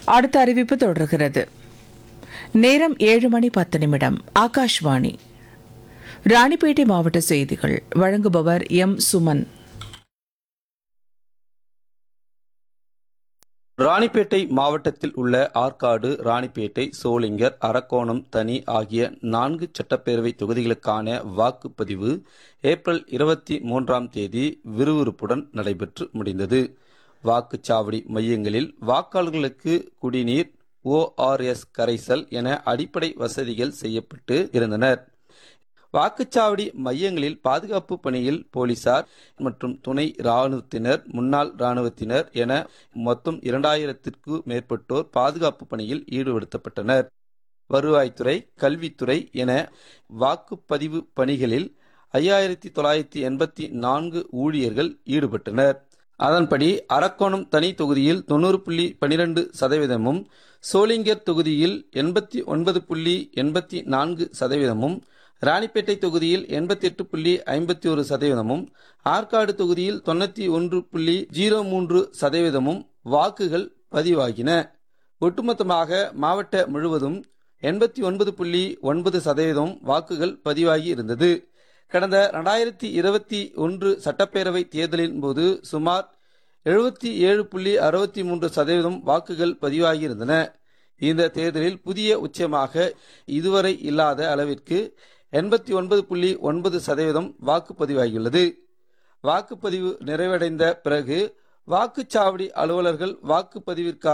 அடுத்த அறிவிப்பு தொடர்கிறது நேரம் ஏழு மணி பத்து நிமிடம் ஆகாஷ்வாணி ராணிப்பேட்டை மாவட்ட செய்திகள் வழங்குபவர் எம் சுமன் ராணிப்பேட்டை மாவட்டத்தில் உள்ள ஆற்காடு ராணிப்பேட்டை சோளிங்கர் அரக்கோணம் தனி ஆகிய நான்கு சட்டப்பேரவை தொகுதிகளுக்கான வாக்குப்பதிவு ஏப்ரல் இருபத்தி மூன்றாம் தேதி விறுவிறுப்புடன் நடைபெற்று முடிந்தது வாக்குச்சாவடி மையங்களில் வாக்காளர்களுக்கு குடிநீர் ஓஆர்எஸ் கரைசல் என அடிப்படை வசதிகள் செய்யப்பட்டு இருந்தனர் வாக்குச்சாவடி மையங்களில் பாதுகாப்பு பணியில் போலீசார் மற்றும் துணை ராணுவத்தினர் முன்னாள் ராணுவத்தினர் என மொத்தம் இரண்டாயிரத்திற்கு மேற்பட்டோர் பாதுகாப்பு பணியில் ஈடுபடுத்தப்பட்டனர் வருவாய்த்துறை கல்வித்துறை என வாக்குப்பதிவு பணிகளில் ஐயாயிரத்தி தொள்ளாயிரத்தி எண்பத்தி நான்கு ஊழியர்கள் ஈடுபட்டனர் அதன்படி அரக்கோணம் தனி தொகுதியில் தொண்ணூறு புள்ளி பனிரெண்டு சதவீதமும் சோளிங்கர் தொகுதியில் எண்பத்தி ஒன்பது புள்ளி எண்பத்தி நான்கு சதவீதமும் ராணிப்பேட்டை தொகுதியில் எண்பத்தி எட்டு புள்ளி ஐம்பத்தி ஒரு சதவீதமும் ஆற்காடு தொகுதியில் தொண்ணூத்தி ஒன்று புள்ளி ஜீரோ மூன்று சதவீதமும் வாக்குகள் பதிவாகின ஒட்டுமொத்தமாக மாவட்ட முழுவதும் எண்பத்தி ஒன்பது புள்ளி ஒன்பது சதவீதம் வாக்குகள் பதிவாகி இருந்தது கடந்த ரெண்டாயிரத்தி இருபத்தி ஒன்று சட்டப்பேரவை தேர்தலின் போது சுமார் எழுபத்தி ஏழு புள்ளி அறுபத்தி மூன்று சதவீதம் வாக்குகள் பதிவாகியிருந்தன இந்த தேர்தலில் புதிய உச்சமாக இதுவரை இல்லாத அளவிற்கு எண்பத்தி ஒன்பது புள்ளி ஒன்பது சதவீதம் வாக்குப்பதிவாகியுள்ளது வாக்குப்பதிவு நிறைவடைந்த பிறகு வாக்குச்சாவடி அலுவலர்கள் வாக்குப்பதிவிற்காக